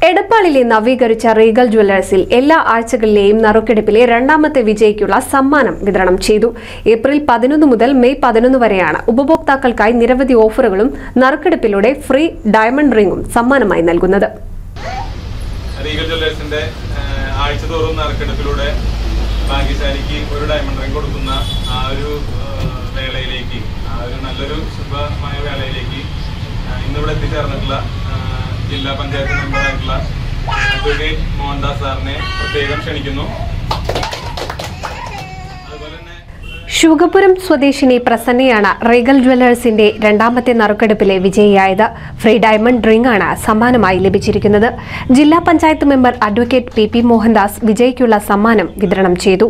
എടപ്പാളിലെ നവീകരിച്ച റീഗൽ ജ്വല്ലേഴ്സിൽ എല്ലാ ആഴ്ചകളിലെയും നറുക്കെടുപ്പിലെ രണ്ടാമത്തെ വിജയിക്കുള്ള സമ്മാനം വിതരണം ചെയ്തു ഏപ്രിൽ പതിനൊന്ന് മുതൽ മെയ് പതിനൊന്ന് വരെയാണ് ഉപഭോക്താക്കൾക്കായി നിരവധി ഓഫറുകളും നറുക്കെടുപ്പിലൂടെ ഫ്രീ ഡയമണ്ട് റിംഗും സമ്മാനമായി നൽകുന്നത് റീഗൽ ജ്വല്ലേഴ്സിന്റെ ആഹ്, ആഴ്ചതോറും നറുക്കെടുപ്പിലൂടെ ഭാഗ്യശാലിക്ക് ഒരു ഡയമണ്ട് റിംഗ് കൊടുക്കുന്ന ആ ഒരു ആഹ്, വേളയിലേക്ക് ആ ഒരു നല്ലൊരു ശുഭമായ വേളയിലേക്ക് ആഹ്, ഇന്നിവിടെ എത്തിച്ചേർന്നിട്ടുള്ള ആഹ്, ജില്ലാ പഞ്ചായത്ത് മെമ്പറായിട്ടുള്ള അഡ്വക്കേറ്റ് മോഹൻദാസ് സാറിനെ പ്രത്യേകം ക്ഷണിക്കുന്നു അതുപോലെ തന്നെ ശുഗപുരം സ്വദേശിനി പ്രസന്നയാണ് റീഗൽ ജ്വല്ലേഴ്സിന്റെ രണ്ടാമത്തെ നറുക്കെടുപ്പിലെ വിജയിയായത് ഫ്രീ ഡയമണ്ട് റിംഗ് ആണ് സമ്മാനമായി ലഭിച്ചിരിക്കുന്നത് ജില്ലാ panchayat member advocate P P Mohandas വിജയിക്കുള്ള സമ്മാനം വിതരണം ചെയ്തു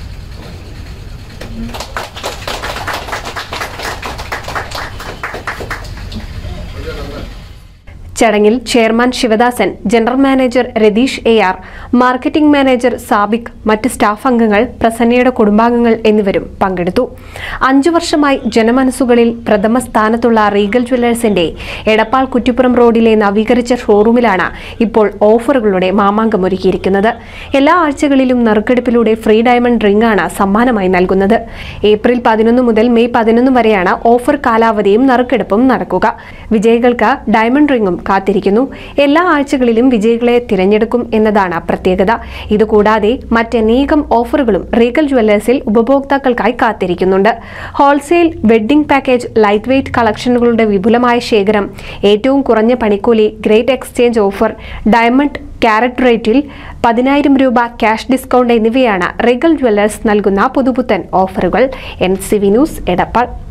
ചടങ്ങിൽ chairman Sivadasan general manager Ratheesh A R marketing manager Sabik മറ്റ് സ്റ്റാഫ് അംഗങ്ങൾ പ്രസന്നയുടെ കുടുംബാംഗങ്ങൾ എന്നിവരും പങ്കെടുത്തു അഞ്ചു വർഷമായി ജനമനസ്സുകളിൽ പ്രഥമ സ്ഥാനത്തുള്ള റീഗൽ ജ്വല്ലേഴ്സിന്റെ എടപ്പാൾ കുറ്റിപ്പുറം റോഡിലെ നവീകരിച്ച ഷോറൂമിലാണ് ഇപ്പോൾ ഓഫറുകളുടെ മാമാങ്കമൊരുക്കിയിരിക്കുന്നത് എല്ലാ ആഴ്ചകളിലും നറുക്കെടുപ്പിലൂടെ ഫ്രീ ഡയമണ്ട് റിംഗ് ആണ് സമ്മാനമായി നൽകുന്നത് ഏപ്രിൽ പതിനൊന്ന് മുതൽ മെയ് പതിനൊന്ന് വരെയാണ് ഓഫർ കാലാവധിയും നറുക്കെടുപ്പും നടക്കുക വിജയികൾക്ക് ഡയമണ്ട് റിംഗും കാത്തിരിക്കുന്നു എല്ലാ ആഴ്ചകളിലും വിജയികളെ തിരഞ്ഞെടുക്കും എന്നതാണ് പ്രത്യേകത ഇതുകൂടാതെ മറ്റനേകം ഓഫറുകളും റീഗൽ ജ്വല്ലേഴ്സിൽ ഉപഭോക്താക്കൾക്കായി കാത്തിരിക്കുന്നുണ്ട് wholesale wedding package light weight കളക്ഷനുകളുടെ വിപുലമായ ശേഖരം ഏറ്റവും കുറഞ്ഞ പണിക്കൂലി great exchange offer diamond carat റേറ്റിൽ പതിനായിരം രൂപ ക്യാഷ് ഡിസ്കൗണ്ട് എന്നിവയാണ് റീഗൽ ജ്വല്ലേഴ്സ് നൽകുന്ന പുതുപുത്തൻ ഓഫറുകൾ N C V news Edappal